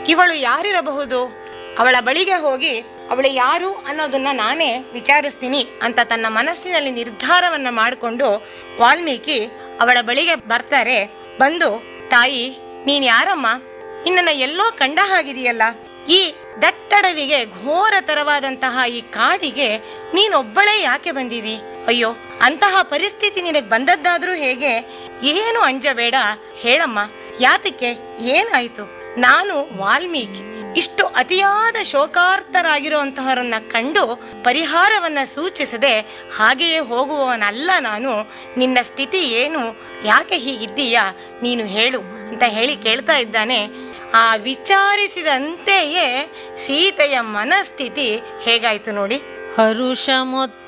ಇವಳು ಯಾರಿರಬಹುದು ಅವಳ ಬಳಿಗೆ ಹೋಗಿ ಅವಳು ಯಾರು ಅನ್ನೋದನ್ನ ನಾನೇ ವಿಚಾರಿಸ್ತೀನಿ ಅಂತ ತನ್ನ ಮನಸ್ಸಿನಲ್ಲಿ ನಿರ್ಧಾರವನ್ನ ಮಾಡಿಕೊಂಡು ವಾಲ್ಮೀಕಿ ಅವಳ ಬಳಿಗೆ ಬರ್ತಾರೆ ಬಂದು ತಾಯಿ ನೀನ್ ಯಾರಮ್ಮ ನಿನ್ನನ್ನ ಎಲ್ಲೋ ಕಂಡ ಹಾಗಿದೆಯಲ್ಲ ಈ ದಟ್ಟಡವಿಗೆ ಘೋರತರವಾದಂತಹ ಈ ಕಾಡಿಗೆ ನೀನೊಬ್ಬಳೇ ಯಾಕೆ ಬಂದಿದಿ ಅಯ್ಯೋ ಅಂತಹ ಪರಿಸ್ಥಿತಿ ನಿನಗೆ ಬಂದದ್ದಾದ್ರೂ ಹೇಗೆ ಏನು ಅಂಜಬೇಡ ಹೇಳಮ್ಮ ಯಾತಕ್ಕೆ ಏನಾಯ್ತು ನಾನು ವಾಲ್ಮೀಕಿ ಇಷ್ಟು ಅತಿಯಾದ ಶೋಕಾರ್ತರಾಗಿರುವಂತಹವರನ್ನ ಕಂಡು ಪರಿಹಾರವನ್ನ ಸೂಚಿಸದೆ ಹಾಗೆಯೇ ಹೋಗುವವನಲ್ಲ ನಾನು ನಿನ್ನ ಸ್ಥಿತಿ ಏನು ಯಾಕೆ ಹೀಗಿದ್ದೀಯಾ ನೀನು ಹೇಳು ಅಂತ ಹೇಳಿ ಕೇಳ್ತಾ ಇದ್ದಾನೆ ಆ ವಿಚಾರಿಸಿದಂತೆಯೇ ಸೀತೆಯ ಮನಸ್ಥಿತಿ ಹೇಗಾಯ್ತು ನೋಡಿ ಹರುಷ ಮೊತ್ತ